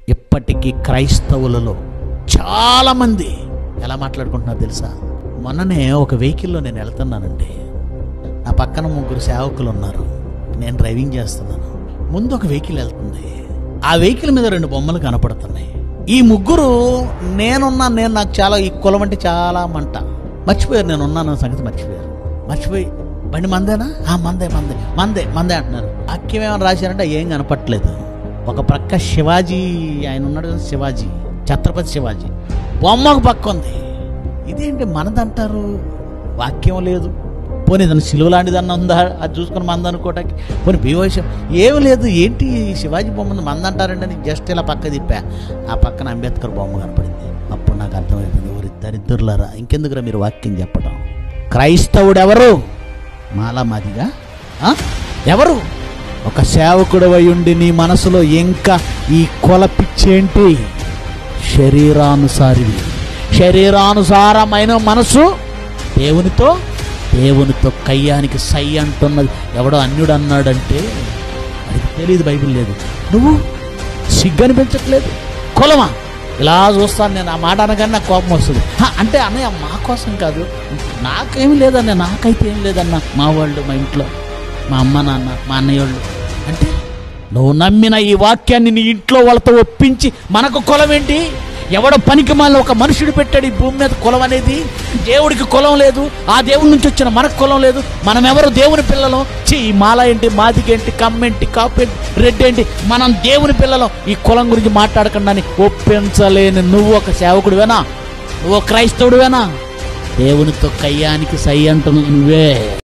ఇప్పటికీ క్రైస్తవులలో చాలామంది ఎలా మాట్లాడుకుంటున్నారు తెలుసా మొన్ననే ఒక వెహికల్లో నేను వెళ్తున్నానండి నా పక్కన ముగ్గురు సేవకులు ఉన్నారు నేను డ్రైవింగ్ చేస్తున్నాను ముందు ఒక వెహికల్ వెళ్తుంది ఆ వెహికల్ మీద రెండు బొమ్మలు కనపడుతున్నాయి ఈ ముగ్గురు నేనున్నా నేను నాకు చాలా ఈ కులం అంటే చాలా మంట మర్చిపోయారు నేను ఉన్నాను సంగతి మర్చిపోయారు మర్చిపోయి బండి మందేనా ఆ మందే మందే మందే మందే అంటున్నారు వాక్యం ఏమైనా రాశారంటే ఏం కనపట్లేదు ఒక ప్రక్క శివాజీ ఆయన ఉన్నాడు కదా శివాజీ ఛత్రపతి శివాజీ బొమ్మ ఒక పక్క ఉంది ఇదేంటి మనదంటారు వాక్యం లేదు పోనీ ఏదైనా సిలువ లాంటిదన్నా ఉందా అది చూసుకుని మంద అనుకోవటానికి పోనీ బీవైషం ఏమి లేదు ఏంటి ఈ శివాజీ బొమ్మ ఉంది మంద అంటారంటే నేను జస్ట్ ఇలా పక్క తిప్పా ఆ పక్కన అంబేద్కర్ బొమ్మ కనపడింది అప్పుడు నాకు అర్థమైపోయింది ఊరి దరిద్రులారా ఇంకెందుకురా మీరు వాక్యం చెప్పడం క్రైస్తవుడు ఎవరు మాలా మాదిగా ఆ? ఎవరు ఒక సేవకుడు ఉండి నీ మనసులో ఇంకా ఈ కొల పిచ్చేంటి శరీరానుసారివి శరీరానుసారమైన మనసు దేవునితో దేవునితో కయ్యానికి సై అంటున్నది ఎవడో అన్యుడు అన్నాడంటే వాడికి తెలియదు బైబిల్ లేదు నువ్వు సిగ్గు అనిపించట్లేదు కులమా ఇలా చూస్తాను నేను ఆ మాట అనగానే నాకు కోపం వస్తుంది "హ, అంటే అన్నయ్య మా కోసం కాదు నాకేమి లేదన్న నాకైతే ఏం లేదన్న మా వాళ్ళు మా ఇంట్లో మా అమ్మ నాన్న మా అన్నయ్య వాళ్ళు అంటే నువ్వు నమ్మిన ఈ వాక్యాన్ని నీ ఇంట్లో వాళ్ళతో ఒప్పించి మనకు కులం ఏంటి ఎవడో పనికి మాల ఒక మనుషుడు పెట్టాడు ఈ భూమి మీద కులం అనేది దేవుడికి కులం లేదు ఆ దేవుడి నుంచి వచ్చిన మనకు కులం లేదు మనం ఎవరు దేవుని పిల్లలం ఛీ ఈ మాల ఏంటి మాదిగేంటి కమ్మేంటి కాపేంటి రెడ్ ఏంటి మనం దేవుని పిల్లలం ఈ కులం గురించి మాట్లాడకుండా అని ఒప్పించలేని నువ్వు ఒక సేవకుడివేనా నువ్వు ఒక క్రైస్తవుడివేనా దేవునితో కయ్యానికి సై అంటున్నావు నువ్వే